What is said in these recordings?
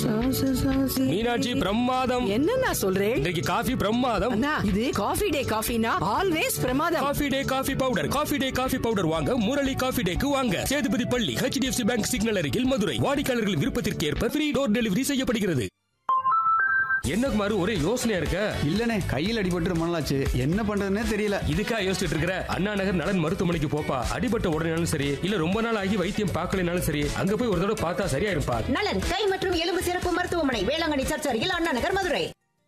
மீனாட்சி பிரமாதம் என்னண்ணா சொல்றேன் இன்றைக்கு காஃபி பிரமாதம் அண்ணா இது காஃபி டே காஃபினா ஆல்வேஸ் பிரமாதம் coffee day coffee powder coffee day coffee powder வாங்க முரளி காஃபி டேக்கு வாங்க சேதுபதி பள்ளி ஹெச்டிஎஃப்சி பேங்க் சிக்னல் அருகில் மதுரை வாடிக்கையாளர்களின் விருப்பத்திற்கு ஏற்ப ஃப்ரீ டோர் டெலிவரி செய்யப்படுகிறது என்ன குமார் ஒரே யோசனையா இருக்க இல்லனே கையில் அடிபட்டு ரொம்ப நாளாச்சு என்ன பண்றதுன்னே தெரியல இதுக்கா யோசிச்சுட்டு இருக்கிற அண்ணா நகர் நலன் மருத்துவமனைக்கு போப்பா அடிபட்ட உடனேனாலும் சரி இல்ல ரொம்ப நாள் ஆகி வைத்தியம் பார்க்கலனாலும் சரி அங்க போய் ஒரு தடவை பார்த்தா சரியா இருப்பா நலன் கை மற்றும் எலும்பு சிறப்பு மருத்துவமனை வேளாங்கண்ணி சர்ச் அருகில் அண்ணா நகர் மதுரை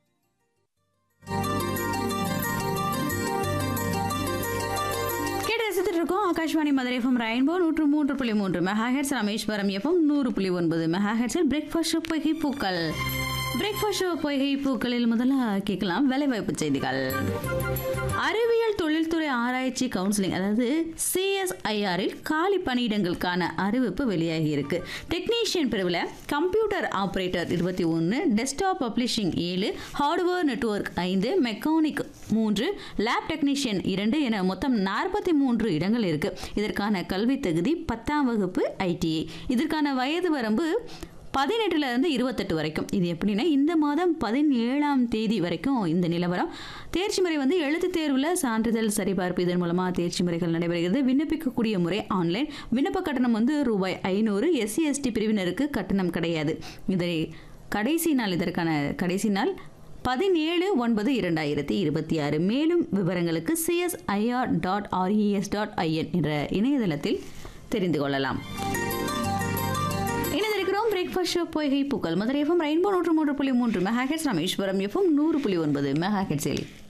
கேட்டு ரசித்துட்டு இருக்கோம் ஆகாஷ்வாணி மதுரை எஃப்எம் ரெயின்போ நூற்று மூன்று புள்ளி மூன்று மெகாஹெட்ஸ் ராமேஸ்வரம் எஃப்எம் நூறு புள்ளி ஒன்பது மெகாஹெட்ஸில் பிரேக்ஃபாஸ்ட் பொய்கை பூக்கள் பிரேக்ஃபாஸ்ட் பொய்கை பூக்களில் முதல்ல கேட்கலாம் வேலைவாய்ப்பு செய்திகள் அறிவியல் தொழில்துறை ஆராய்ச்சி கவுன்சிலிங் அதாவது சிஎஸ்ஐஆரில் காலி பணியிடங்களுக்கான அறிவிப்பு வெளியாகி இருக்கு டெக்னீஷியன் பிரிவில் கம்ப்யூட்டர் ஆப்ரேட்டர் இருபத்தி ஒன்று டெஸ்க்டாப் பப்ளிஷிங் ஏழு ஹார்ட்வேர் நெட்வொர்க் ஐந்து மெக்கானிக் மூன்று லேப் டெக்னீஷியன் இரண்டு என மொத்தம் நாற்பத்தி மூன்று இடங்கள் இருக்கு இதற்கான கல்வி தகுதி பத்தாம் வகுப்பு ஐடிஐ இதற்கான வயது வரம்பு பதினெட்டுல இருந்து இருபத்தெட்டு வரைக்கும் இது எப்படின்னா இந்த மாதம் பதினேழாம் தேதி வரைக்கும் இந்த நிலவரம் தேர்ச்சி முறை வந்து எழுத்துத் தேர்வில் சான்றிதழ் சரிபார்ப்பு இதன் மூலமாக தேர்ச்சி முறைகள் நடைபெறுகிறது விண்ணப்பிக்கக்கூடிய முறை ஆன்லைன் விண்ணப்ப கட்டணம் வந்து ரூபாய் ஐநூறு எஸ்சி எஸ்டி பிரிவினருக்கு கட்டணம் கிடையாது இதை கடைசி நாள் இதற்கான கடைசி நாள் பதினேழு ஒன்பது இரண்டாயிரத்தி இருபத்தி ஆறு மேலும் விவரங்களுக்கு CSIR dot RES dot IN என்ற இணையதளத்தில் தெரிந்து கொள்ளலாம் இணைந்திருக்கிறோம் பிரேக்ஃபாஸ்ட் ஷோ பொய்கை பூக்கள் மதுரை எஃப்எம் ரெயின்போ நூற்று மூன்று புள்ளி மூன்று மெகா ஹெட்ஸ் ராமேஸ்வரம் எஃப்எம் நூறு புள்ளி ஒன்பது மெகா ஹெட்ஸில்